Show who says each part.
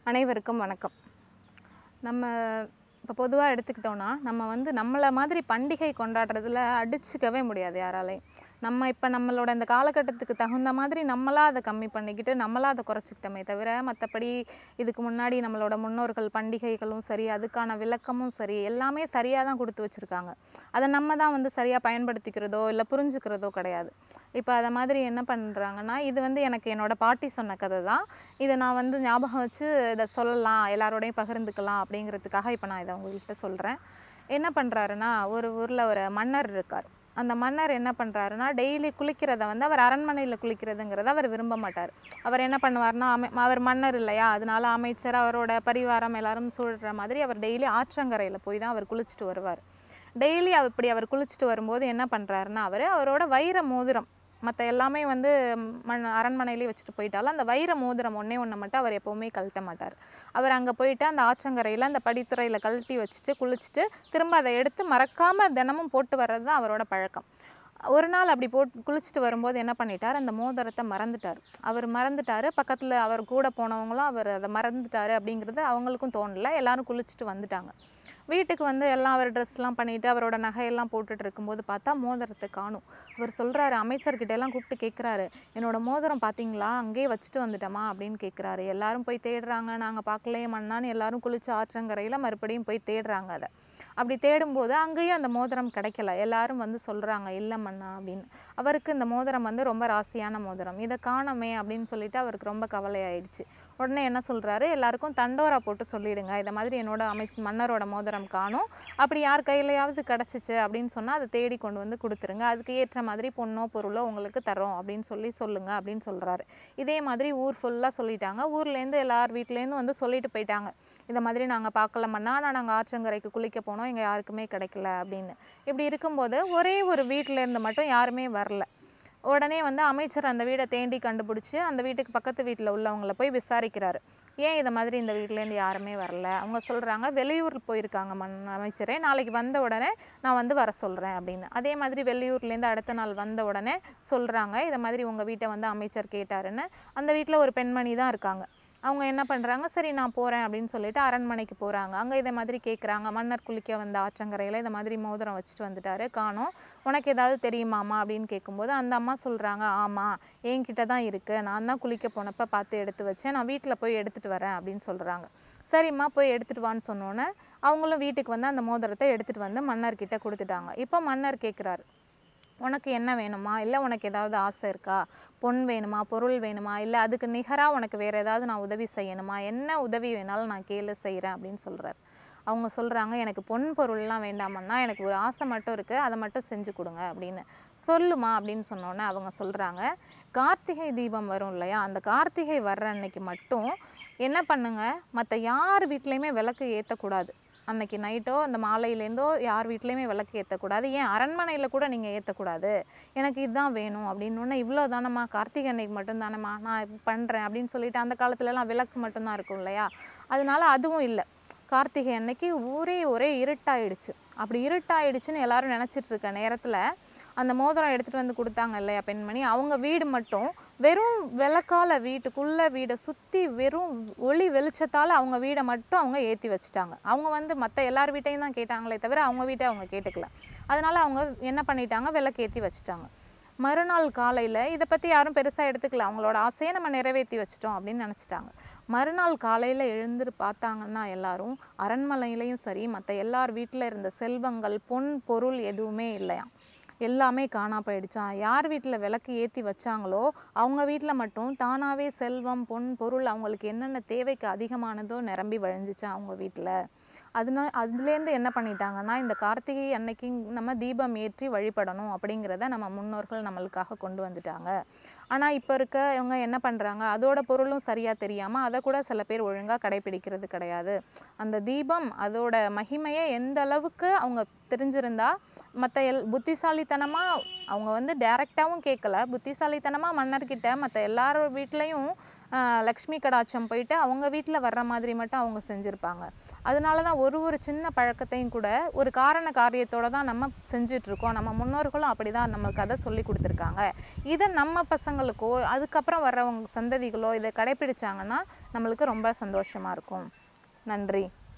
Speaker 1: அனைவருக்கும் வணக்கம் நம்ம இப்போ பொதுவாக எடுத்துக்கிட்டோம்னா நம்ம வந்து நம்மளை மாதிரி பண்டிகை கொண்டாடுறதுல அடிச்சுக்கவே முடியாது யாராலையும் நம்ம இப்போ நம்மளோட இந்த காலகட்டத்துக்கு தகுந்த மாதிரி நம்மளா அதை கம்மி பண்ணிக்கிட்டு நம்மளா அதை குறைச்சிக்கிட்டோமே தவிர மற்றபடி இதுக்கு முன்னாடி நம்மளோட முன்னோர்கள் பண்டிகைகளும் சரி அதுக்கான விளக்கமும் சரி எல்லாமே சரியாக தான் கொடுத்து வச்சுருக்காங்க அதை நம்ம தான் வந்து சரியாக பயன்படுத்திக்கிறதோ இல்லை புரிஞ்சுக்கிறதோ கிடையாது இப்போ அதை மாதிரி என்ன பண்ணுறாங்கன்னா இது வந்து எனக்கு என்னோட பாட்டி சொன்ன கதை தான் இதை நான் வந்து ஞாபகம் வச்சு இதை சொல்லலாம் எல்லாரோடையும் பகிர்ந்துக்கலாம் அப்படிங்கிறதுக்காக இப்போ நான் இதை உங்கள்கிட்ட சொல்கிறேன் என்ன பண்ணுறாருன்னா ஒரு ஊரில் ஒரு மன்னர் இருக்கார் அந்த மன்னர் என்ன பண்ணுறாருன்னா டெய்லி குளிக்கிறத வந்து அவர் அரண்மனையில் குளிக்கிறதுங்கிறத அவர் விரும்ப மாட்டார் அவர் என்ன பண்ணுவார்னா அமை அவர் மன்னர் இல்லையா அதனால அமைச்சர் அவரோட பரிவாரம் எல்லாரும் சூழ்கிற மாதிரி அவர் டெய்லி ஆற்றங்கரையில் போய் தான் அவர் குளிச்சுட்டு வருவார் டெய்லி இப்படி அவர் குளிச்சுட்டு வரும்போது என்ன பண்ணுறாருன்னா அவர் அவரோட வைர மோதிரம் மற்ற எல்லாமே வந்து மண் அரண்மனையிலே வச்சுட்டு போயிட்டாலும் அந்த வைர மோதிரம் ஒன்றே ஒன்று மட்டும் அவர் எப்போவுமே கழட்ட மாட்டார் அவர் அங்கே போயிட்டு அந்த ஆற்றங்கரையில் அந்த படித்துறையில் கழட்டி வச்சுட்டு குளிச்சுட்டு திரும்ப அதை எடுத்து மறக்காமல் தினமும் போட்டு வர்றது தான் அவரோட பழக்கம் ஒரு நாள் அப்படி போட்டு குளிச்சுட்டு வரும்போது என்ன பண்ணிட்டார் அந்த மோதிரத்தை மறந்துட்டார் அவர் மறந்துட்டார் பக்கத்தில் அவர் கூட போனவங்களும் அவர் அதை மறந்துட்டார் அப்படிங்கிறது அவங்களுக்கும் தோணல எல்லாரும் குளிச்சுட்டு வந்துட்டாங்க வீட்டுக்கு வந்து எல்லாம் அவர் ட்ரெஸ்லாம் பண்ணிட்டு அவரோட நகையெல்லாம் போட்டுட்டு இருக்கும்போது பார்த்தா மோதிரத்தை காணும் அவர் சொல்கிறாரு அமைச்சர்கிட்ட எல்லாம் கூப்பிட்டு கேட்குறாரு என்னோட மோதிரம் பார்த்தீங்களா அங்கேயே வச்சுட்டு வந்துட்டோமா அப்படின்னு கேட்குறாரு எல்லாரும் போய் தேடுறாங்க நாங்கள் பார்க்கலையே மண்ணான்னு எல்லாரும் குளிச்சு ஆற்றங்கரையில் மறுபடியும் போய் தேடுறாங்க அதை அப்படி தேடும்போது அங்கேயும் அந்த மோதிரம் கிடைக்கல எல்லாரும் வந்து சொல்கிறாங்க இல்லை மண்ணா அப்படின்னு அவருக்கு இந்த மோதிரம் வந்து ரொம்ப ராசியான மோதிரம் இதை காணோமே அப்படின்னு சொல்லிட்டு அவருக்கு ரொம்ப கவலையாயிடுச்சு உடனே என்ன சொல்கிறாரு எல்லாருக்கும் தண்டோரா போட்டு சொல்லிடுங்க இதை மாதிரி என்னோட அமை மன்னரோட மோதிரம் காணும் அப்படி யார் கையிலையாவது கிடச்சிச்சு அப்படின்னு சொன்னால் அதை தேடி கொண்டு வந்து கொடுத்துருங்க அதுக்கு ஏற்ற மாதிரி பொண்ணோ பொருளோ உங்களுக்கு தரோம் அப்படின்னு சொல்லி சொல்லுங்க அப்படின்னு சொல்கிறாரு இதே மாதிரி ஊர் ஃபுல்லாக சொல்லிட்டாங்க ஊர்லேருந்து எல்லார் வீட்லேருந்து வந்து சொல்லிட்டு போயிட்டாங்க இந்த மாதிரி நாங்கள் பார்க்கலமன்னா ஆனால் நாங்கள் ஆற்றங்கரைக்கு குளிக்க போனோம் இங்கே யாருக்குமே கிடைக்கல அப்படின்னு இப்படி இருக்கும்போது ஒரே ஒரு வீட்டில் இருந்து மட்டும் யாருமே வரல உடனே வந்து அமைச்சர் அந்த வீடை தேண்டி கண்டுபிடிச்சி அந்த வீட்டுக்கு பக்கத்து வீட்டில் உள்ளவங்கள போய் விசாரிக்கிறாரு ஏன் இதை மாதிரி இந்த வீட்டிலேருந்து யாருமே வரல அவங்க சொல்கிறாங்க வெளியூர் போயிருக்காங்க மண் அமைச்சரே நாளைக்கு வந்த உடனே நான் வந்து வர சொல்கிறேன் அப்படின்னு அதே மாதிரி வெளியூர்லேருந்து அடுத்த நாள் வந்த உடனே சொல்கிறாங்க இதை மாதிரி உங்கள் வீட்டை வந்து அமைச்சர் கேட்டாருன்னு அந்த வீட்டில் ஒரு பெண்மணி தான் இருக்காங்க அவங்க என்ன பண்ணுறாங்க சரி நான் போகிறேன் அப்படின்னு சொல்லிட்டு அரண்மனைக்கு போகிறாங்க அங்கே இதை மாதிரி கேட்குறாங்க மன்னர் குளிக்க வந்த ஆற்றங்கரையில் இதை மாதிரி மோதிரம் வச்சுட்டு வந்துட்டாரு காணோம் உனக்கு ஏதாவது தெரியுமாம்மா அப்படின்னு கேட்கும்போது அந்த அம்மா சொல்கிறாங்க ஆமாம் என்கிட்ட தான் இருக்குது நான் தான் குளிக்க போனப்போ பார்த்து எடுத்து வச்சேன் நான் வீட்டில் போய் எடுத்துகிட்டு வரேன் அப்படின்னு சொல்கிறாங்க சரிம்மா போய் எடுத்துகிட்டு வான்னு சொன்னோன்னே அவங்களும் வீட்டுக்கு வந்து அந்த மோதிரத்தை எடுத்துகிட்டு வந்து மன்னர்கிட்ட கொடுத்துட்டாங்க இப்போ மன்னர் கேட்குறாரு உனக்கு என்ன வேணுமா இல்லை உனக்கு ஏதாவது ஆசை இருக்கா பொன் வேணுமா பொருள் வேணுமா இல்லை அதுக்கு நிகராக உனக்கு வேறு ஏதாவது நான் உதவி செய்யணுமா என்ன உதவி வேணாலும் நான் கேளு செய்கிறேன் அப்படின்னு சொல்கிறார் அவங்க சொல்கிறாங்க எனக்கு பொன் பொருள்லாம் வேண்டாமன்னா எனக்கு ஒரு ஆசை மட்டும் இருக்குது அதை மட்டும் செஞ்சு கொடுங்க அப்படின்னு சொல்லுமா அப்படின்னு சொன்னோன்னே அவங்க சொல்கிறாங்க கார்த்திகை தீபம் வரும் இல்லையா அந்த கார்த்திகை வர்ற அன்னைக்கு மட்டும் என்ன பண்ணுங்க மற்ற யார் வீட்லேயுமே விளக்கு ஏற்றக்கூடாது அன்னைக்கு நைட்டோ அந்த மாலையிலேருந்தோ யார் வீட்லேயுமே விளக்கு ஏற்றக்கூடாது ஏன் அரண்மனையில் கூட நீங்கள் ஏற்றக்கூடாது எனக்கு இதுதான் வேணும் அப்படின்னு இவ்வளோ தானம்மா கார்த்திகை அன்னைக்கு மட்டும் தானம்மா நான் பண்ணுறேன் அப்படின்னு சொல்லிட்டு அந்த காலத்துலலாம் விளக்கு மட்டும்தான் இருக்கும் இல்லையா அதனால அதுவும் இல்லை கார்த்திகை அன்னைக்கு ஊரே ஒரே இருட்டாயிடுச்சு அப்படி இருட்டாயிடுச்சுன்னு எல்லாரும் நினச்சிட்டு இருக்க நேரத்தில் அந்த மோதிரம் எடுத்துகிட்டு வந்து கொடுத்தாங்க இல்லையா பெண்மணி அவங்க வீடு மட்டும் வெறும் விளக்கால வீட்டுக்குள்ளே வீடை சுற்றி வெறும் ஒளி வெளிச்சத்தால் அவங்க வீடை மட்டும் அவங்க ஏற்றி வச்சுட்டாங்க அவங்க வந்து மற்ற எல்லார் வீட்டையும் தான் கேட்டாங்களே தவிர அவங்க வீட்டை அவங்க கேட்டுக்கல அதனால அவங்க என்ன பண்ணிட்டாங்க விளக்கு ஏற்றி வச்சுட்டாங்க மறுநாள் காலையில் இதை பற்றி யாரும் பெருசாக எடுத்துக்கல அவங்களோட ஆசையை நம்ம நிறைவேற்றி வச்சிட்டோம் அப்படின்னு நினச்சிட்டாங்க மறுநாள் காலையில் எழுந்து பார்த்தாங்கன்னா எல்லாரும் அரண்மனையிலையும் சரி மற்ற எல்லார் வீட்டில் இருந்த செல்வங்கள் பொன் பொருள் எதுவுமே இல்லையாம் எல்லாமே காணா போயிடுச்சான் யார் வீட்டில் விளக்கு ஏற்றி வச்சாங்களோ அவங்க வீட்டில் மட்டும் தானாகவே செல்வம் பொன் பொருள் அவங்களுக்கு என்னென்ன தேவைக்கு அதிகமானதோ நிரம்பி வழிஞ்சிச்சான் அவங்க வீட்டில் அதுனா அதுலேருந்து என்ன பண்ணிட்டாங்கன்னா இந்த கார்த்திகை அன்னைக்கு நம்ம தீபம் ஏற்றி வழிபடணும் அப்படிங்கிறத நம்ம முன்னோர்கள் நம்மளுக்காக கொண்டு வந்துட்டாங்க ஆனால் இப்போ இருக்க இவங்க என்ன பண்ணுறாங்க அதோட பொருளும் சரியாக தெரியாமல் அதை கூட சில பேர் ஒழுங்காக கடைபிடிக்கிறது கிடையாது அந்த தீபம் அதோட மகிமையை எந்த அளவுக்கு அவங்க தெரிஞ்சிருந்தா மற்ற எல் புத்திசாலித்தனமாக அவங்க வந்து டைரெக்டாகவும் கேட்கல புத்திசாலித்தனமாக மன்னர்கிட்ட மற்ற எல்லாரோட வீட்லேயும் ஆஹ் லக்ஷ்மி கடாட்சம் போயிட்டு அவங்க வீட்டில் வர்ற மாதிரி மட்டும் அவங்க செஞ்சுருப்பாங்க அதனால தான் ஒரு ஒரு சின்ன பழக்கத்தையும் கூட ஒரு காரண காரியத்தோட தான் நம்ம செஞ்சுட்டு இருக்கோம் நம்ம முன்னோர்களும் அப்படி தான் நம்மளுக்கு அதை சொல்லி கொடுத்துருக்காங்க இதை நம்ம பசங்களுக்கோ அதுக்கப்புறம் வர்றவங்க சந்ததிகளோ இதை கடைப்பிடிச்சாங்கன்னா நம்மளுக்கு ரொம்ப சந்தோஷமாக இருக்கும் நன்றி